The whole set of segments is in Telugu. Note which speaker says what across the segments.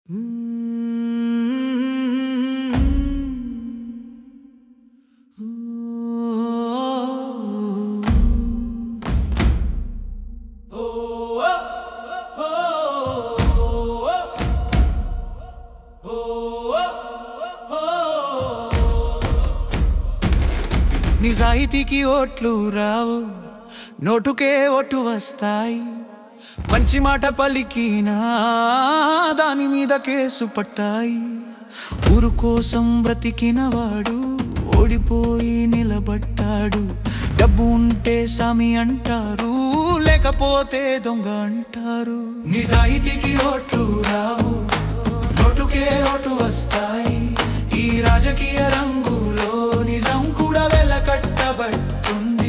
Speaker 1: నిజాయితీకి ఓట్లు రావు నోటుకే ఓటు వస్తాయి మంచి మాట పలికినా దాని మీద కేసు పట్టాయి ఊరు కోసం బ్రతికిన వాడు ఓడిపోయి నిలబడ్డాడు డబ్బు ఉంటే సామి అంటారు లేకపోతే దొంగ అంటారు నిజాయితీకి ఓట్లు రావు నోటుకే ఓటు వస్తాయి ఈ రాజకీయ రంగులో నిజం కూడా వెలకట్టబట్టుంది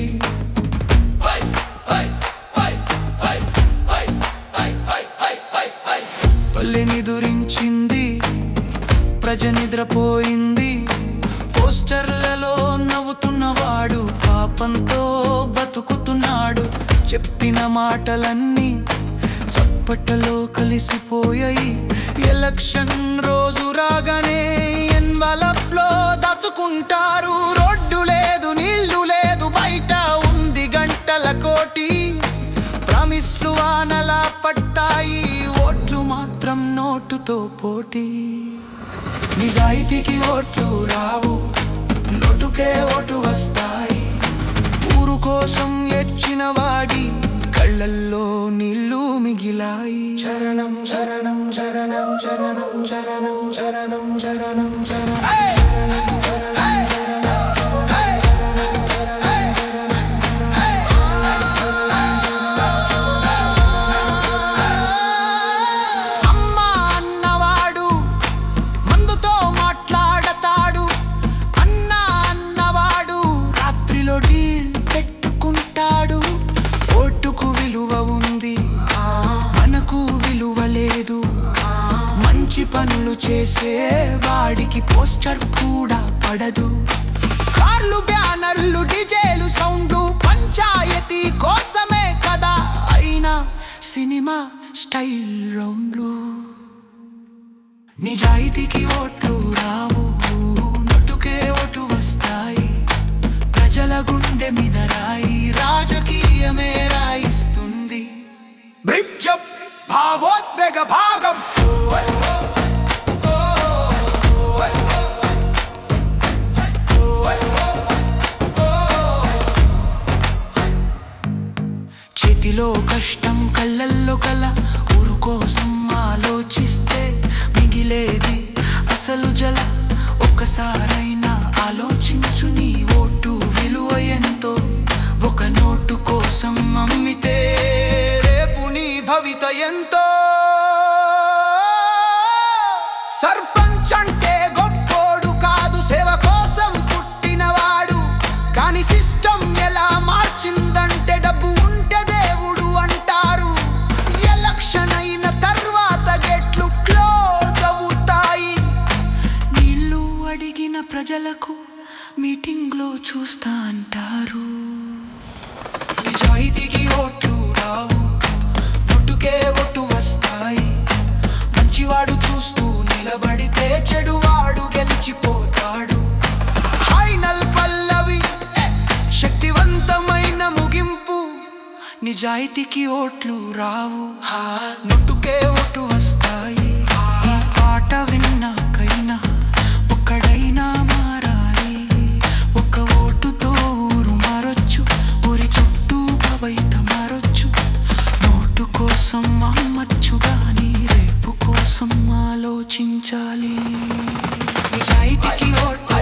Speaker 1: పల్లెని దురించింది ప్రజ నిద్రపోయింది పోస్టర్లలో నవ్వుతున్నవాడు పాపంతో బతుకుతున్నాడు చెప్పిన మాటలన్నీ చప్పటలో కలిసిపోయాయి ఎలక్షన్ రోజు రాగానే ఎన్వలప్ లో దాచుకుంటారు రోడ్డు లేదు నీళ్లు లేదు బయట ఉంది గంటల కోటి ప్రామిస్లు వానలా పట్టాయి ఓట్లు మాత్రం నోటుతో పోటీ నిజాయితీకి ఓట్లు రావు నోటుకే ఓటు వస్తాయి ఊరు కోసం ఎచ్చిన వాడి కళ్ళల్లో నీళ్లు మిగిలాయి చరణం చరణం చరణం చరణం చరణం చరణం చరణం చరణం అమ్మ అన్నవాడు మందుతో మాట్లాడతాడు అన్న అన్నవాడు రాత్రిలో డీల్ పెట్టుకుంటాడు ఓటుకు విలువ ఉంది మనకు విలువ లేదు మంచి పనులు చేసే వాడికి పోస్టర్ కూడా పడదు కార్లు బ్యానర్లు డిజేలు సౌండ్లు పంచాయతీ కోసమే కదా అయినా సినిమా స్టైల్ రౌండ్లు నిజాయితీకి ఓట్లు రావు నటుకే ఓటు వస్తాయి ప్రజల గుండె మీద రాయి రాజకీయమే రాయిస్తుంది బ్రిడ్జ్ అప్, భావోద్వేగ భాగం చేతిలో కష్టం కళ్ళల్లో కల ఊరు కోసం ఆలోచిస్తే మిగిలేది అసలు జల ఒక్కసారైనా ఆలోచించు నీ ఓటు విలువ ఎంతో ఒక నోటు కోసం అమ్మితే రేపు నీ భవిత ఎంతో సర్పంచ్ అంటే గొప్పోడు కాదు సేవ కోసం పుట్టినవాడు కానీ సిస్టమ్ ఎలా మార్చిందంటే డబ్బు ఉంటే దేవుడు అంటారు ఎలక్షన్ అయిన తర్వాత గెట్లు క్లోజ్ అవుతాయి నీళ్ళు అడిగిన ప్రజలకు మీటింగ్లో చూస్తా అంటారు నిజాయితీకి ఓట్లు రావు ఒట్టుకే ఒట్టు వస్తాయి మంచివాడు చూస్తూ నిలబడితే చెడువాడు గెలిచిపోతాడు ఫైనల్ పల్లవి శక్తివంతమైన ముగింపు నిజాయితీకి ఓట్లు రావు నొట్టుకే ఓటు వస్తాయి ఈ పాట విన్నాకైనా ఒక్కడైనా మారాలి ఒక ఓటుతో ఊరు మారొచ్చు ఊరి చుట్టూ భవైత మారొచ్చు నోటు కోసం అమ్మచ్చు గాని రేపు కోసం ఆలోచించాలి నిజాయితీకి ఓటు